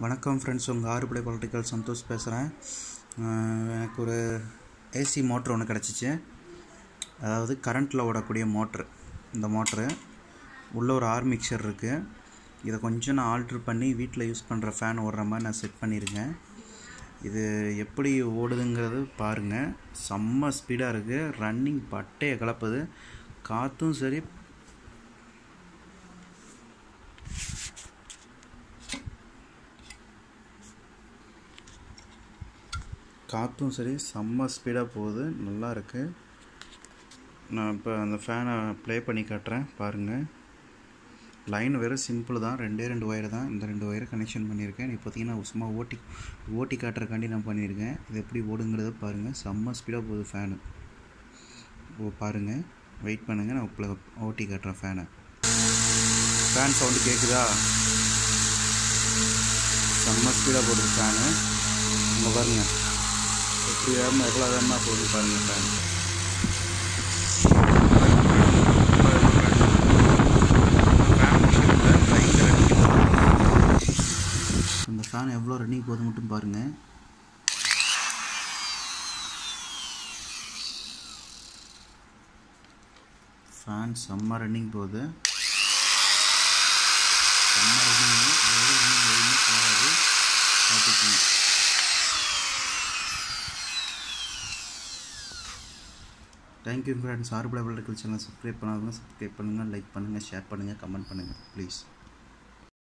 வணக்கம் ஃப்ரெண்ட்ஸ் உங்கள் ஆறுபடை பொலிட்டிக்கல் சந்தோஷ் பேசுகிறேன் எனக்கு ஒரு ஏசி மோட்ரு ஒன்று கிடச்சிச்சு அதாவது கரண்ட்டில் ஓடக்கூடிய மோட்ரு இந்த மோட்ரு உள்ளே ஒரு ஆர் மிக்சர் இருக்குது இதை கொஞ்சம் நான் ஆல்ட்ரு பண்ணி வீட்டில் யூஸ் பண்ணுற ஃபேன் ஓடுற மாதிரி நான் செட் பண்ணியிருக்கேன் இது எப்படி ஓடுதுங்கிறது பாருங்கள் செம்ம ஸ்பீடாக இருக்குது ரன்னிங் பட்டையை கலப்புது காற்றும் சரி காற்றும் சரி செம்ம ஸ்பீடாக போகுது நல்லா இருக்குது நான் இப்போ அந்த ஃபேனை ப்ளே பண்ணி காட்டுறேன் பாருங்கள் லைன் வெறும் சிம்பிள் தான் ரெண்டே ரெண்டு ஒயர் தான் இந்த ரெண்டு ஒயரை கனெக்ஷன் பண்ணியிருக்கேன் இப்போதைக்கு நான் சும்மா ஓட்டி ஓட்டி காட்டுறக்காண்டி நான் பண்ணியிருக்கேன் இது எப்படி ஓடுங்கிறத பாருங்கள் செம்ம ஸ்பீடாக போகுது ஃபேனு ஓ பாருங்கள் வெயிட் பண்ணுங்கள் நான் இப்போ ஓட்டி காட்டுறேன் ஃபேனை ஃபேன் சவுண்டு கேட்குதா செம்ம ஸ்பீடாக போகுது ஃபேனு இங்கே பாருங்கள் எப்படி வேகமாக எவ்வளோ வேகமாக போகுது பாருங்கள் ஃபேன் அந்த ஃபேன் எவ்வளோ ரன்னிங் போகுது மட்டும் பாருங்கள் ஃபேன் செம்ம ரன்னிங் போகுது செம்ம ரன்னிங் எவ்வளோ ரன்னிங் எதுவுமே போகாது பார்த்துக்கோங்க தேங்க்யூ ஃப்ரெண்ட்ஸ் ஆர்பிளா விளக்கல் சேனல் சப்ஸ்கிரைப் பண்ணாதவங்க சப்ஸ்கிரைப் பண்ணுங்கள் லைக் பண்ணுங்கள் ஷேர் பண்ணுங்கள் கமெண்ட் பண்ணுங்கள் ப்ளீஸ்